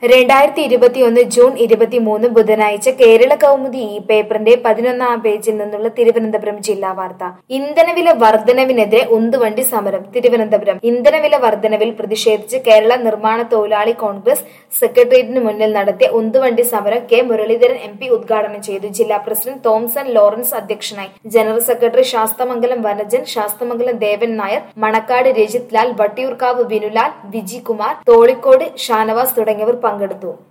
രണ്ടായിരത്തി ഇരുപത്തിയൊന്ന് ജൂൺ ഇരുപത്തിമൂന്ന് ബുധനാഴ്ച കേരള കൗമുദി ഈ പേപ്പറിന്റെ പതിനൊന്നാം പേജിൽ നിന്നുള്ള തിരുവനന്തപുരം ജില്ലാ വാർത്ത ഇന്ധനവില വർധനവിനെതിരെ ഉന്തുവണ്ടി സമരം തിരുവനന്തപുരം ഇന്ധനവില വർധനവിൽ പ്രതിഷേധിച്ച് കേരള നിർമ്മാണ തൊഴിലാളി കോൺഗ്രസ് സെക്രട്ടേറിയറ്റിന് മുന്നിൽ നടത്തിയ ഉന്തുവണ്ടി സമരം കെ മുരളീധരൻ എം പി ഉദ്ഘാടനം ചെയ്തു ജില്ലാ പ്രസിഡന്റ് തോംസൺ ലോറൻസ് അധ്യക്ഷനായി ജനറൽ സെക്രട്ടറി ശാസ്തമംഗലം വനജൻ ശാസ്തമംഗലം ദേവൻ നായർ മണക്കാട് രജിത് ലാൽ വട്ടിയൂർക്കാവ് ബിനുലാൽ വിജി കുമാർ തോളിക്കോട് ഷാനവാസ് തുടങ്ങിയവർ പങ്കെടുത്തു